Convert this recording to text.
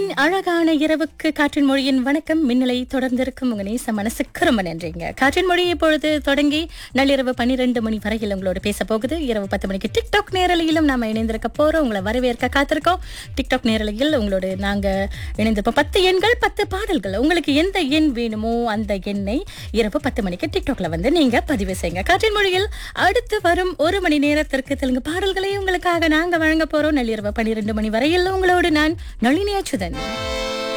வெள்ளிக்கிழமையின் அழகான இரவுக்கு காற்றின் மொழியின் வணக்கம் மின்னலை தொடர்ந்திருக்கும் உங்க நேச மனசுக்கு ரொம்ப நன்றிங்க காற்றின் மொழி இப்பொழுது தொடங்கி நள்ளிரவு பன்னிரண்டு மணி வரையில் உங்களோட பேச போகுது இரவு பத்து மணிக்கு டிக்டாக் நேரலையிலும் நாம இணைந்திருக்க போறோம் உங்களை வரவேற்க காத்திருக்கோம் டிக்டாக் நேரலையில் உங்களோட நாங்க இணைந்திருப்போம் பத்து எண்கள் பத்து பாடல்கள் உங்களுக்கு எந்த எண் வேணுமோ அந்த எண்ணை இரவு பத்து மணிக்கு டிக்டாக்ல வந்து நீங்க பதிவு செய்யுங்க காற்றின் மொழியில் அடுத்து வரும் ஒரு மணி நேரத்திற்கு தெலுங்கு பாடல்களை உங்களுக்காக நாங்க வழங்க போறோம் நள்ளிரவு பன்னிரண்டு மணி வரையில் உங்களோடு நான் நளினி அச்சுதன்